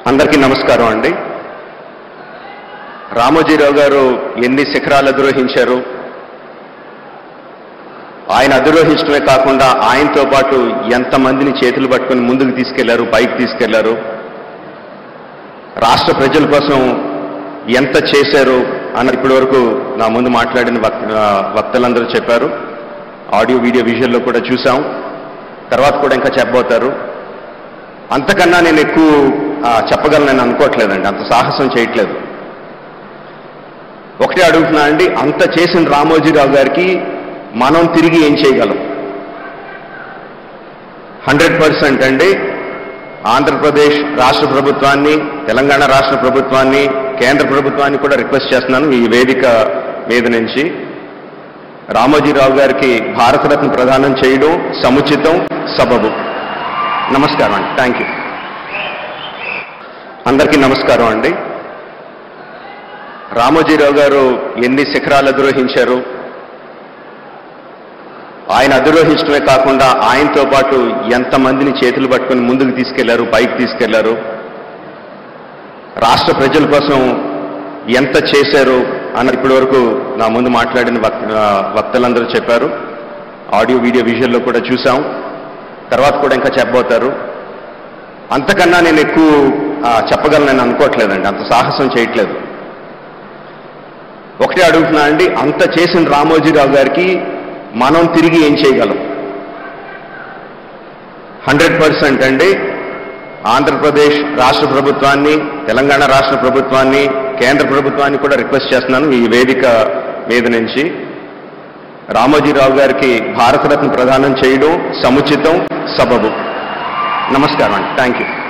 అందరికీ నమస్కారం అండి రామోజీరావు గారు ఎన్ని శిఖరాలు అధిరోహించారు ఆయన అధిరోహించడమే కాకుండా ఆయనతో పాటు ఎంతమందిని చేతులు పట్టుకొని ముందుకు తీసుకెళ్లారు పైకి తీసుకెళ్లారు రాష్ట్ర ప్రజల కోసం ఎంత చేశారు అని ఇప్పటి వరకు నా ముందు మాట్లాడిన వక్- ఆ, వక్తలందరూ చెప్పారు ఆడియో వీడియో విజువల్లో కూడా చూసాం తర్వాత కూడా ఇంకా చెప్పబోతారు అంతకన్నా నేను ఎక్కువ ఆ, చెప్పగలనని అనుకోవట్లేదండి అంత సాహసం చేయట్లేదు ఒకటే అడుగుతున్నా అండి అంత చేసిన రామోజీరావు గారికి మనం తిరిగి ఏం చేయగలం హండ్రెడ్ పర్సెంట్ అండి ఆంధ్రప్రదేశ్ రాష్ట్ర ప్రభుత్వాన్ని తెలంగాణ రాష్ట్ర ప్రభుత్వాన్ని కేంద్ర ప్రభుత్వాన్ని కూడా రిక్వెస్ట్ చేస్తున్నాను ఈ వేదిక మీద నుంచి రామోజీరావు గారికి భారతరత్న ప్రదానం చేయడం సముచితం సబబు నమస్కారం అండి థ్యాంక్ యూ అందరికీ నమస్కారం అండి రామోజీరావు గారు ఎన్ని శిఖరాలు అధిరోహించారు ఆయన అధిరోహించడమే కాకుండా ఆయనతో పాటు ఎంతమందిని చేతులు పట్టుకొని ముందుకు తీసుకెళ్లారు పైకి తీసుకెళ్లారు రాష్ట్ర ప్రజల కోసం ఎంత చేశారు అని ఇప్పటి వరకు నా ముందు మాట్లాడిన వక్- ఆ, వక్తలందరూ చెప్పారు ఆడియో వీడియో విజువల్లో కూడా చూసాం తర్వాత కూడా ఇంకా చెప్పబోతారు అంతకన్నా నేను ఎక్కువ ఆ, చెప్పగలనని అనుకోవట్లేదండి అంత సాహసం చేయట్లేదు ఒకటే అడుగుతున్నా అండి అంత చేసిన రామోజీరావు గారికి మనం తిరిగి ఏం చేయగలం హండ్రెడ్ పర్సెంట్ అండి ఆంధ్రప్రదేశ్ రాష్ట్ర ప్రభుత్వాన్ని తెలంగాణ రాష్ట్ర ప్రభుత్వాన్ని కేంద్ర ప్రభుత్వాన్ని కూడా రిక్వెస్ట్ చేస్తున్నాను ఈ వేదిక మీద నుంచి రామోజీరావు గారికి భారతరత్న ప్రదానం చేయడం సముచితం సబబు నమస్కారం అండి థ్యాంక్ యూ